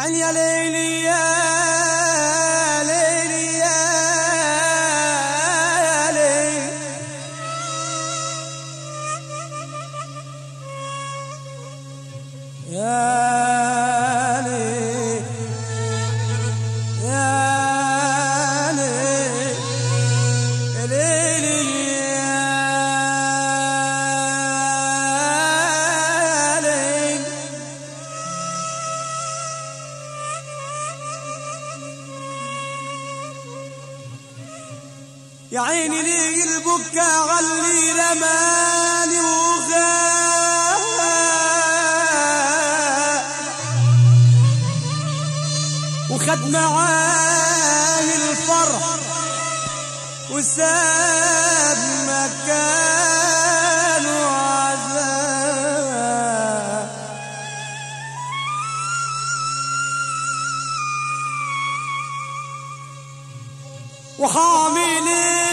يعني يا ليلي يا ليلي يا ليلي يا ليلي يا ليلي يا ليلي يا ليلي يا عيني ليه البكا غلي رماني وغاب وخد معاه الفرح وساب مكانه عذاب وحامل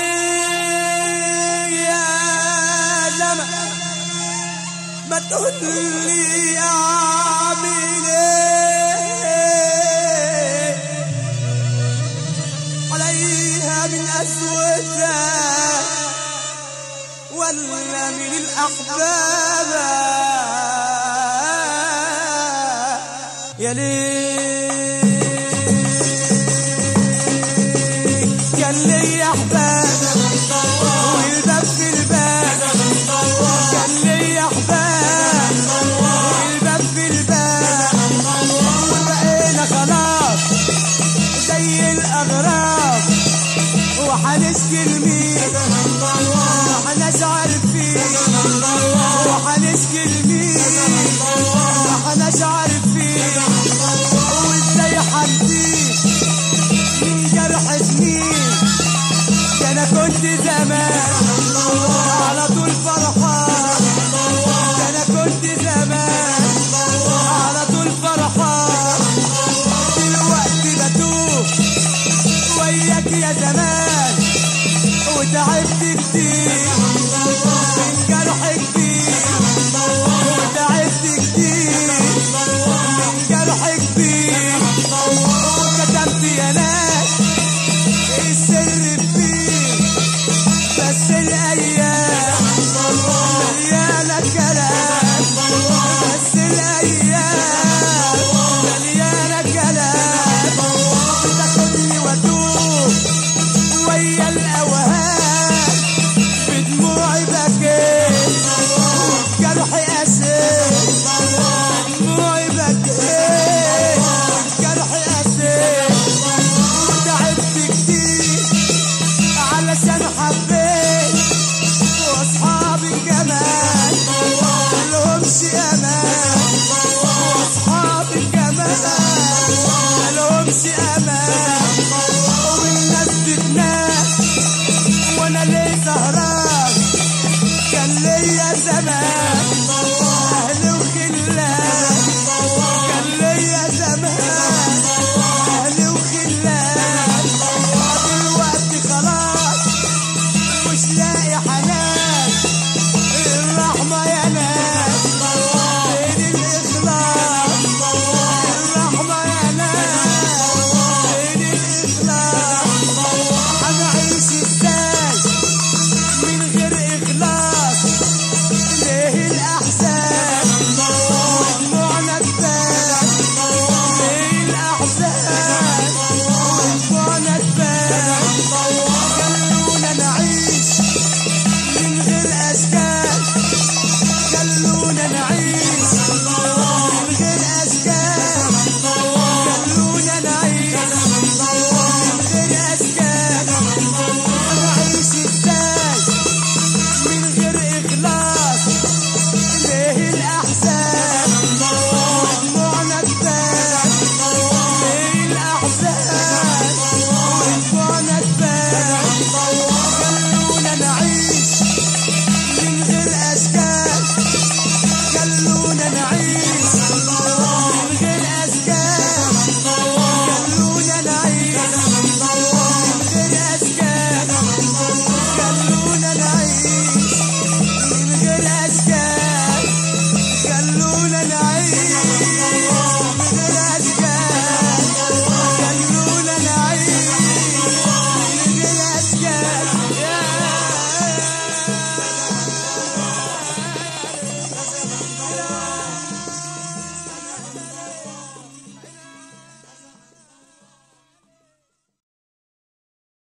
يا زمن ما تقول لي اعمل ايه عليها من اسودها ولا من الاحباب يا ليه كان لي احباب والباب في الباب كان لي احباب والباب في الباب وبقينا خلاص زي الاغراب وحنشكي لمين وحناش عارفين وحنشكي لمين وحناش عارفين وازاي حنزيد من جرح سنين ده انا كنت زمان على طول فرحان ده انا كنت زمان على طول فرحان دلوقتي بتوه وياك يا زمان وتعبت كتير